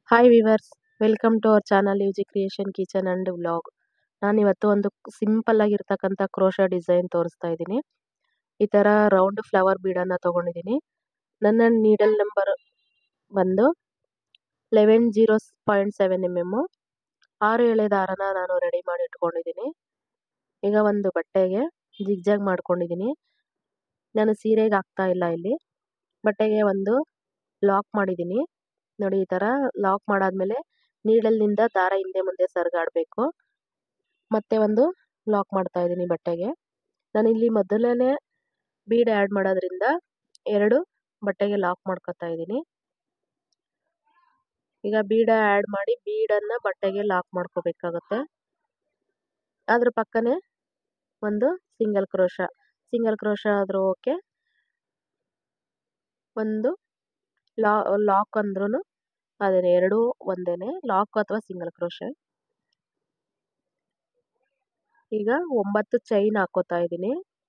hi viewers welcome to our channel U G creation kitchen and vlog ನಾನಿವತ್ತು ಒಂದು simple ಆಗಿರ್ತಕ್ಕಂಥ crochet design ತೋರಿಸ್ತಾ ಇದ್ದೀನಿ ಈ ಥರ ರೌಂಡ್ ಫ್ಲವರ್ ಬೀಡನ್ನು ತೊಗೊಂಡಿದ್ದೀನಿ ನನ್ನ ನೀಡಲ್ ನಂಬರ್ ಬಂದು eleven zero point seven M M ಆರು ಎಳೆ ದಾರನ ನಾನು ರೆಡಿ ಮಾಡಿ ಇಟ್ಕೊಂಡಿದ್ದೀನಿ ಈಗ ಒಂದು ಬಟ್ಟೆಗೆ ಜಿಗ್ಜಾಗ್ ಮಾಡ್ಕೊಂಡಿದ್ದೀನಿ ನಾನು ಸೀರೆಗೆ ಹಾಕ್ತಾ ಇಲ್ಲ ಇಲ್ಲಿ ಬಟ್ಟೆಗೆ ಒಂದು ಲಾಕ್ ಮಾಡಿದ್ದೀನಿ ನೋಡಿ ಈ ಥರ ಲಾಕ್ ಮಾಡಾದ್ಮೇಲೆ ನೀಡಲ್ನಿಂದ ದಾರ ಹಿಂದೆ ಮುಂದೆ ಸರ್ಗಾಡಬೇಕು ಮತ್ತೆ ಒಂದು ಲಾಕ್ ಮಾಡ್ತಾ ಇದ್ದೀನಿ ಬಟ್ಟೆಗೆ ನಾನು ಇಲ್ಲಿ ಮೊದಲನೇ ಬೀಡ್ ಆ್ಯಡ್ ಮಾಡೋದ್ರಿಂದ ಎರಡು ಬಟ್ಟೆಗೆ ಲಾಕ್ ಮಾಡ್ಕೊತಾ ಇದ್ದೀನಿ ಈಗ ಬೀಡ ಆ್ಯಡ್ ಮಾಡಿ ಬೀಡನ್ನು ಬಟ್ಟೆಗೆ ಲಾಕ್ ಮಾಡ್ಕೋಬೇಕಾಗುತ್ತೆ ಅದ್ರ ಪಕ್ಕನೇ ಒಂದು ಸಿಂಗಲ್ ಕ್ರೋಶ ಸಿಂಗಲ್ ಕ್ರೋಶ ಆದರೂ ಓಕೆ ಒಂದು ಲಾ ಲಾಕ್ ಅಂದ್ರೂ ಅದೇನೆ ಎರಡೂ ಒಂದೇನೆ ಲಾಕ್ ಅಥವಾ ಸಿಂಗಲ್ ಕ್ರೋಶೆ ಈಗ ಒಂಬತ್ತು ಚೈನ್ ಹಾಕೋತಾ ಇದ್ದೀನಿ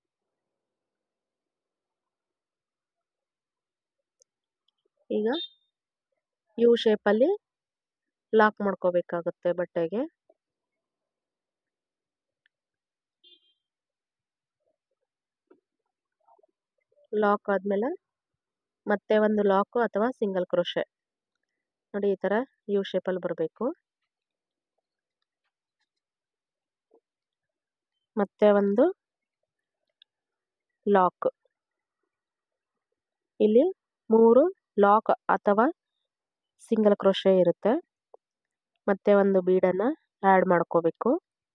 ಈಗ ಯು ಶೇಪಲ್ಲಿ ಲಾಕ್ ಮಾಡ್ಕೋಬೇಕಾಗುತ್ತೆ ಬಟ್ಟೆಗೆ ಲಾಕ್ ಆದಮೇಲೆ ಮತ್ತೆ ಒಂದು ಲಾಕು ಅಥವಾ ಸಿಂಗಲ್ ಕ್ರೋಶೆ ನೋಡಿ ಈ ಥರ ಯು ಶೇಪಲ್ಲಿ ಬರಬೇಕು ಮತ್ತೆ ಒಂದು ಲಾಕ್ ಇಲ್ಲಿ ಮೂರು ಲಾಕ್ ಅಥವಾ ಸಿಂಗಲ್ ಕ್ರೋಶೆ ಇರುತ್ತೆ ಮತ್ತೆ ಒಂದು ಬೀಡನ್ನು ಆ್ಯಡ್ ಮಾಡ್ಕೋಬೇಕು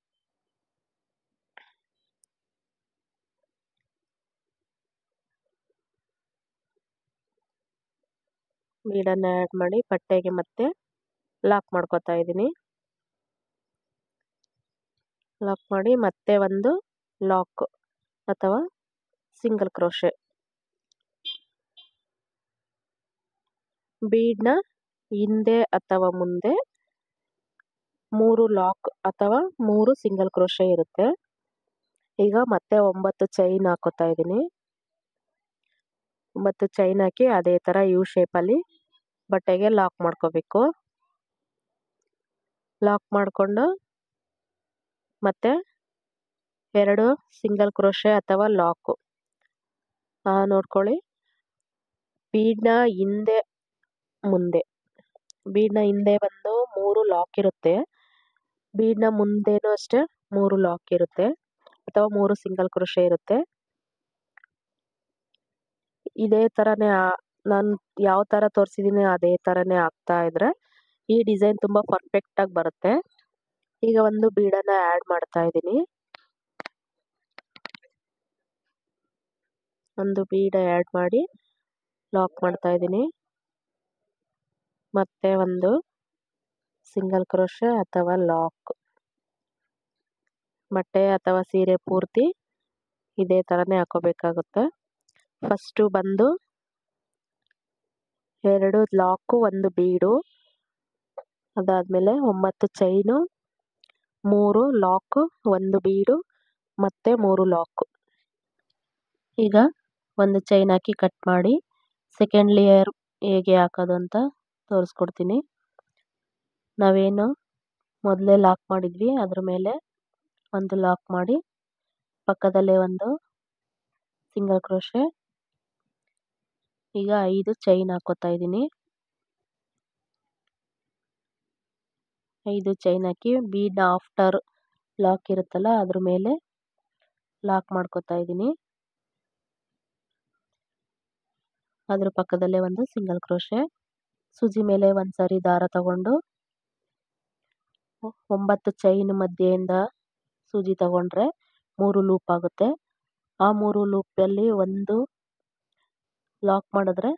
ಬೀಡನ್ನು ಆ್ಯಡ್ ಮಾಡಿ ಬಟ್ಟೆಗೆ ಮತ್ತೆ ಲಾಕ್ ಮಾಡ್ಕೋತಾ ಇದ್ದೀನಿ ಲಾಕ್ ಮಾಡಿ ಮತ್ತೆ ಒಂದು ಲಾಕ್ ಅಥವಾ ಸಿಂಗಲ್ ಕ್ರೋಶೆ ಬೀಡ್ನ ಹಿಂದೆ ಅಥವಾ ಮುಂದೆ ಮೂರು ಲಾಕ್ ಅಥವಾ ಮೂರು ಸಿಂಗಲ್ ಕ್ರೋಶೆ ಇರುತ್ತೆ ಈಗ ಮತ್ತೆ ಒಂಬತ್ತು ಚೈನ್ ಹಾಕೋತಾ ಇದ್ದೀನಿ ಒಂಬತ್ತು ಚೈನ್ ಹಾಕಿ ಅದೇ ಥರ ಯು ಶೇಪಲ್ಲಿ ಬಟ್ಟೆಗೆ ಲಾಕ್ ಮಾಡ್ಕೋಬೇಕು ಲಾಕ್ ಮಾಡಿಕೊಂಡು ಮತ್ತೆ ಎರಡು ಸಿಂಗಲ್ ಕ್ರೋಶೆ ಅಥವಾ ಲಾಕು ನೋಡ್ಕೊಳ್ಳಿ ಬೀಡ್ನ ಹಿಂದೆ ಮುಂದೆ ಬೀಡ್ನ ಹಿಂದೆ ಬಂದು ಮೂರು ಲಾಕ್ ಇರುತ್ತೆ ಬೀಡ್ನ ಮುಂದೆನೂ ಅಷ್ಟೇ ಮೂರು ಲಾಕ್ ಇರುತ್ತೆ ಅಥವಾ ಮೂರು ಸಿಂಗಲ್ ಕ್ರೋಶೆ ಇರುತ್ತೆ ಇದೇ ಥರನೇ ನಾನು ಯಾವ ಥರ ತೋರಿಸಿದ್ದೀನಿ ಅದೇ ಥರನೇ ಆಗ್ತಾ ಇದ್ರೆ ಈ ಡಿಸೈನ್ ತುಂಬ ಪರ್ಫೆಕ್ಟಾಗಿ ಬರುತ್ತೆ ಈಗ ಒಂದು ಬೀಡನ್ನು ಆ್ಯಡ್ ಮಾಡ್ತಾ ಇದ್ದೀನಿ ಒಂದು ಬೀಡ ಆ್ಯಡ್ ಮಾಡಿ ಲಾಕ್ ಮಾಡ್ತಾ ಇದ್ದೀನಿ ಮತ್ತೆ ಒಂದು ಸಿಂಗಲ್ ಕ್ರೋಶೆ ಅಥವಾ ಲಾಕ್ ಬಟ್ಟೆ ಅಥವಾ ಸೀರೆ ಪೂರ್ತಿ ಇದೇ ಥರನೇ ಹಾಕೋಬೇಕಾಗುತ್ತೆ ಫಸ್ಟು ಬಂದು ಎರಡು ಲಾಕು ಒಂದು ಬೀಡು ಅದಾದಮೇಲೆ ಒಂಬತ್ತು ಚೈನು ಮೂರು ಲಾಕು ಒಂದು ಬೀಡು ಮತ್ತು ಮೂರು ಲಾಕು ಈಗ ಒಂದು ಚೈನ್ ಹಾಕಿ ಕಟ್ ಮಾಡಿ ಸೆಕೆಂಡ್ ಲೇಯರ್ ಹೇಗೆ ಹಾಕೋದು ಅಂತ ತೋರಿಸ್ಕೊಡ್ತೀನಿ ನಾವೇನು ಮೊದಲೇ ಲಾಕ್ ಮಾಡಿದ್ವಿ ಅದ್ರ ಮೇಲೆ ಒಂದು ಲಾಕ್ ಮಾಡಿ ಪಕ್ಕದಲ್ಲೇ ಒಂದು ಸಿಂಗಲ್ ಕ್ರೋಶೆ ಈಗ ಐದು ಚೈನ್ ಹಾಕೋತಾ ಇದ್ದೀನಿ ಐದು ಚೈನ್ ಹಾಕಿ ಬೀಡ್ ಆಫ್ಟರ್ ಲಾಕ್ ಇರುತ್ತಲ್ಲ ಅದ್ರ ಮೇಲೆ ಲಾಕ್ ಮಾಡ್ಕೋತಾ ಇದ್ದೀನಿ ಅದ್ರ ಪಕ್ಕದಲ್ಲೇ ಒಂದು ಸಿಂಗಲ್ ಕ್ರೋಶೆ ಸೂಜಿ ಮೇಲೆ ಒಂದು ಸಾರಿ ದಾರ ತಗೊಂಡು ಒಂಬತ್ತು ಚೈನ್ ಮಧ್ಯೆಯಿಂದ ಸೂಜಿ ತಗೊಂಡ್ರೆ ಮೂರು ಲೂಪ್ ಆಗುತ್ತೆ ಆ ಮೂರು ಲೂಪಲ್ಲಿ ಒಂದು ಲಾಕ್ ಮಾಡಿದ್ರೆ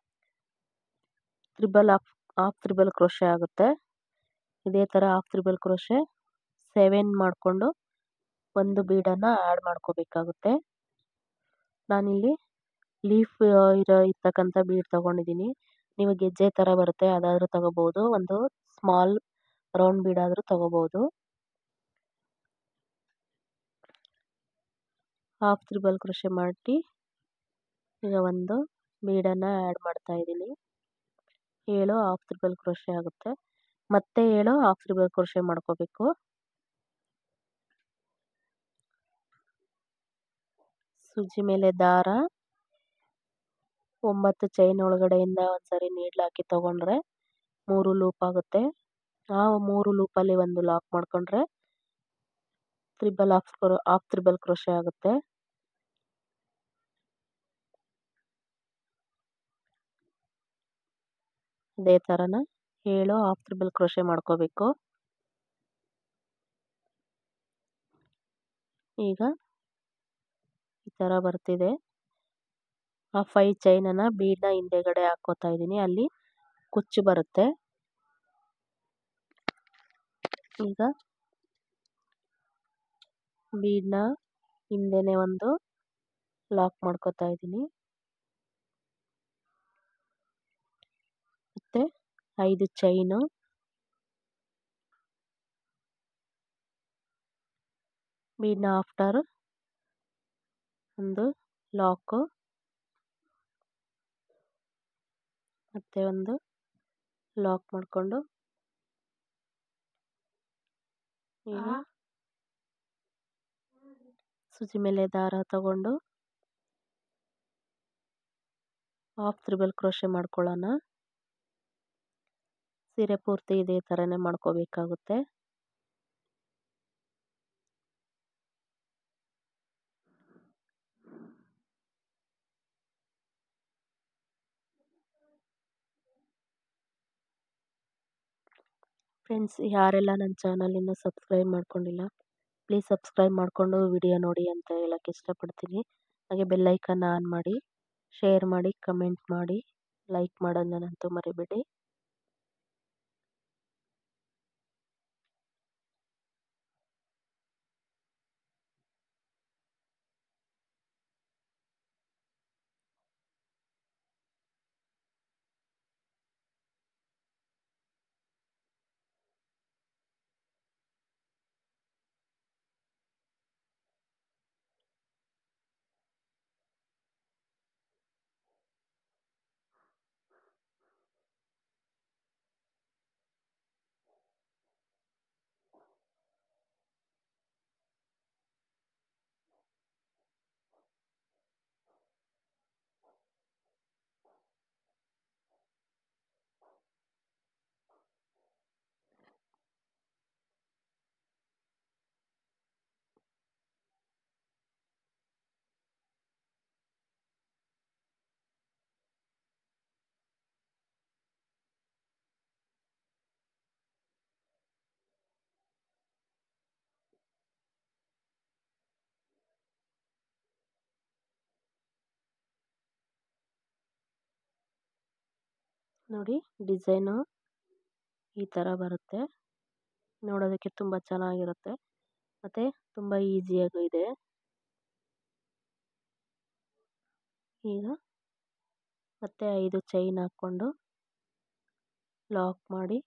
triple half half triple crochet ಆಗುತ್ತೆ ಇದೇ ಥರ ಆಫ್ ತ್ರಿಬಲ್ ಕ್ರೋಶೆ ಸೆವೆನ್ ಮಾಡಿಕೊಂಡು ಒಂದು ಬೀಡನ್ನು ಆ್ಯಡ್ ಮಾಡ್ಕೋಬೇಕಾಗುತ್ತೆ ನಾನಿಲ್ಲಿ ಲೀಫ್ ಇರೋ ಇರ್ತಕ್ಕಂಥ ಬೀಡ್ ತೊಗೊಂಡಿದ್ದೀನಿ ನೀವು ಗೆಜ್ಜೆ ಥರ ಬರುತ್ತೆ ಅದಾದರೂ ತಗೋಬೋದು ಒಂದು ಸ್ಮಾಲ್ ರೌಂಡ್ ಬೀಡಾದರೂ ತಗೋಬೋದು ಹಾಫ್ ತ್ರಿಬಲ್ ಕ್ರೋಶೆ ಮಾಡಿ ಈಗ ಒಂದು ಬೀಡನ್ನು ಆ್ಯಡ್ ಮಾಡ್ತಾ ಇದ್ದೀನಿ ಏಳು ಹಾಫ್ ತ್ರಿಬಲ್ ಕ್ರೋಶೆ ಆಗುತ್ತೆ ಮತ್ತೆ ಏಳು ಹಾಫ್ ತ್ರಿಬಲ್ ಕ್ರೋಶೆ ಮಾಡ್ಕೋಬೇಕು ಸೂಜಿ ಮೇಲೆ ದಾರ ಒಂಬತ್ತು ಚೈನ್ ಒಳಗಡೆಯಿಂದ ಒಂದ್ಸರಿ ನೀಡ್ಲ್ ಹಾಕಿ ತಗೊಂಡ್ರೆ ಮೂರು ಲೂಪ್ ಆಗುತ್ತೆ ಆ ಮೂರು ಲೂಪಲ್ಲಿ ಒಂದು ಲಾಕ್ ಮಾಡ್ಕೊಂಡ್ರೆ triple half half triple crochet ಆಗುತ್ತೆ ಇದೇ ಥರನ ಏಳು ಹಾಫ್ ತ್ರಿಬಲ್ ಕ್ರೋಶೆ ಮಾಡ್ಕೋಬೇಕು ಈಗ ಈ ಥರ ಬರ್ತಿದೆ ಆ ಫೈ ಚೈನನ್ನು ಬೀಡನ್ನ ಹಿಂದೆಗಡೆ ಹಾಕೋತಾ ಇದ್ದೀನಿ ಅಲ್ಲಿ ಕುಚ್ಚು ಬರುತ್ತೆ ಈಗ ಬೀಡನ್ನ ಹಿಂದೆನೇ ಒಂದು ಲಾಕ್ ಮಾಡ್ಕೋತಾ ಇದ್ದೀನಿ ಮತ್ತು ಐದು ಚೈನು ಬೀಡನ್ನ ಆಫ್ಟರ್ ಒಂದು ಲಾಕು ಮತ್ತೆ ಒಂದು ಲಾಕ್ ಮಾಡಿಕೊಂಡು ಈಗ ಸೂಜಿ ಮೇಲೆ ದಾರ ತಗೊಂಡು ಹಾಫ್ ತ್ರಿಬಲ್ ಕ್ರೋಶೆ ಮಾಡ್ಕೊಳ್ಳೋಣ ಸೀರೆ ಪೂರ್ತಿ ಇದೇ ಥರನೇ ಮಾಡ್ಕೋಬೇಕಾಗುತ್ತೆ ಫ್ರೆಂಡ್ಸ್ ಯಾರೆಲ್ಲ ನನ್ನ ಚಾನಲ್ ಇನ್ನೂ ಸಬ್ಸ್ಕ್ರೈಬ್ ಮಾಡ್ಕೊಂಡಿಲ್ಲ ಪ್ಲೀಸ್ ಸಬ್ಸ್ಕ್ರೈಬ್ ಮಾಡಿಕೊಂಡು ವಿಡಿಯೋ ನೋಡಿ ಅಂತ ಹೇಳೋಕ್ಕೆ ಇಷ್ಟಪಡ್ತೀನಿ ಹಾಗೆ ಬೆಲ್ಲೈಕನ್ನ ಆನ್ ಮಾಡಿ ಶೇರ್ ಮಾಡಿ ಕಮೆಂಟ್ ಮಾಡಿ ಲೈಕ್ ಮಾಡೋದನ್ನಂತೂ ಮರಿಬೇಡಿ ನೋಡಿ ಡಿಸೈನು ಈ ಥರ ಬರುತ್ತೆ ನೋಡೋದಕ್ಕೆ ತುಂಬ ಚೆನ್ನಾಗಿರುತ್ತೆ ಮತ್ತು ತುಂಬ ಈಸಿಯಾಗೂ ಇದೆ ಈಗ ಮತ್ತೆ ಐದು ಚೈನ್ ಹಾಕ್ಕೊಂಡು ಲಾಕ್ ಮಾಡಿ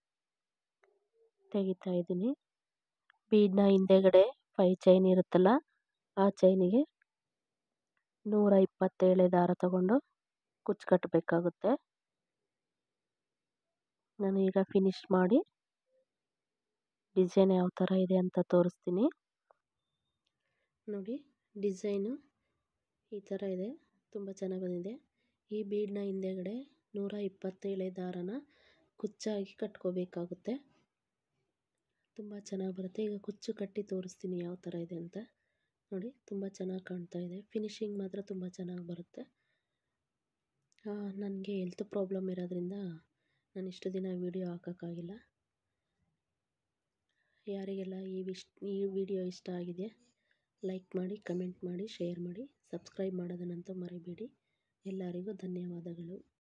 ತೆಗಿತಾ ಇದ್ದೀನಿ ಬೀಡನ್ನ ಹಿಂದೆಗಡೆ ಫೈ ಚೈನ್ ಇರುತ್ತಲ್ಲ ಆ ಚೈನಿಗೆ ನೂರ ಇಪ್ಪತ್ತೇಳೆ ದಾರ ತಗೊಂಡು ಕುಚ್ಚು ಕಟ್ಟಬೇಕಾಗುತ್ತೆ ನಾನು ಈಗ ಫಿನಿಶ್ ಮಾಡಿ ಡಿಸೈನ್ ಯಾವ ಥರ ಇದೆ ಅಂತ ತೋರಿಸ್ತೀನಿ ನೋಡಿ ಡಿಸೈನು ಈ ಥರ ಇದೆ ತುಂಬ ಚೆನ್ನಾಗಿ ಬಂದಿದೆ ಈ ಬೀಡನ್ನ ಹಿಂದೆಗಡೆ ನೂರ ಇಪ್ಪತ್ತೇಳೆ ದಾರನ ಕುಚ್ಚಾಗಿ ಕಟ್ಕೋಬೇಕಾಗುತ್ತೆ ತುಂಬ ಚೆನ್ನಾಗಿ ಬರುತ್ತೆ ಈಗ ಕುಚ್ಚು ಕಟ್ಟಿ ತೋರಿಸ್ತೀನಿ ಯಾವ ಥರ ಇದೆ ಅಂತ ನೋಡಿ ತುಂಬ ಚೆನ್ನಾಗಿ ಕಾಣ್ತಾ ಇದೆ ಫಿನಿಶಿಂಗ್ ಮಾತ್ರ ತುಂಬ ಚೆನ್ನಾಗಿ ಬರುತ್ತೆ ನನಗೆ ಹೆಲ್ತ್ ಪ್ರಾಬ್ಲಮ್ ಇರೋದ್ರಿಂದ ನಾನು ಇಷ್ಟು ದಿನ ವೀಡಿಯೋ ಹಾಕೋಕ್ಕಾಗಿಲ್ಲ ಯಾರಿಗೆಲ್ಲ ಈ ವಿಶ್ ಈ ವಿಡಿಯೋ ಇಷ್ಟ ಆಗಿದೆ ಲೈಕ್ ಮಾಡಿ ಕಮೆಂಟ್ ಮಾಡಿ ಶೇರ್ ಮಾಡಿ ಸಬ್ಸ್ಕ್ರೈಬ್ ಮಾಡೋದನ್ನಂತೂ ಮರಿಬೇಡಿ ಎಲ್ಲರಿಗೂ ಧನ್ಯವಾದಗಳು